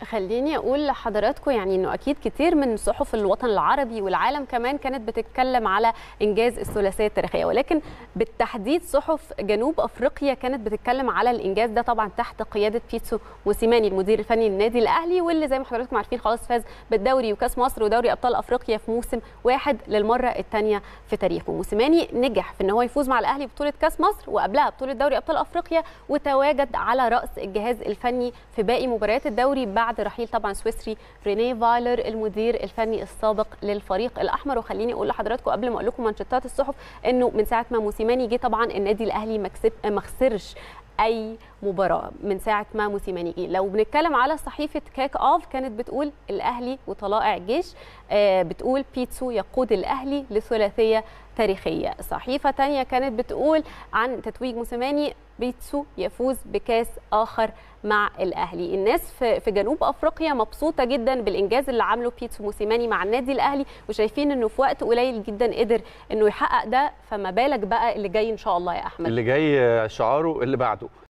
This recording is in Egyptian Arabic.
خليني اقول لحضراتكم يعني انه اكيد كتير من صحف الوطن العربي والعالم كمان كانت بتتكلم على انجاز الثلاثيه التاريخيه ولكن بالتحديد صحف جنوب افريقيا كانت بتتكلم على الانجاز ده طبعا تحت قياده بيتسو موسيماني المدير الفني للنادي الاهلي واللي زي ما حضراتكم عارفين خلاص فاز بالدوري وكاس مصر ودوري ابطال افريقيا في موسم واحد للمره الثانيه في تاريخه موسيماني نجح في ان هو يفوز مع الاهلي ببطوله كاس مصر وقبلها بطوله دوري ابطال افريقيا وتواجد على راس الجهاز الفني في باقي مباريات الدوري بعد رحيل طبعا سويسري رينيه فايلر المدير الفني السابق للفريق الاحمر وخليني اقول لحضراتكم قبل ما اقول لكم مانشيتات الصحف انه من ساعه ما موسيماني جه طبعا النادي الاهلي ما خسرش اي مباراه من ساعه ما موسيماني جه لو بنتكلم على صحيفه كاك اوف كانت بتقول الاهلي وطلائع الجيش آه بتقول بيتسو يقود الاهلي لثلاثيه تاريخيه صحيفه تانية كانت بتقول عن تتويج موسيماني بيتسو يفوز بكاس اخر مع الاهلي الناس في جنوب افريقيا مبسوطه جدا بالانجاز اللي عمله بيتسو موسيماني مع النادي الاهلي وشايفين انه في وقت قليل جدا قدر انه يحقق ده فما بالك بقى اللي جاي ان شاء الله يا احمد اللي جاي شعاره اللي بعده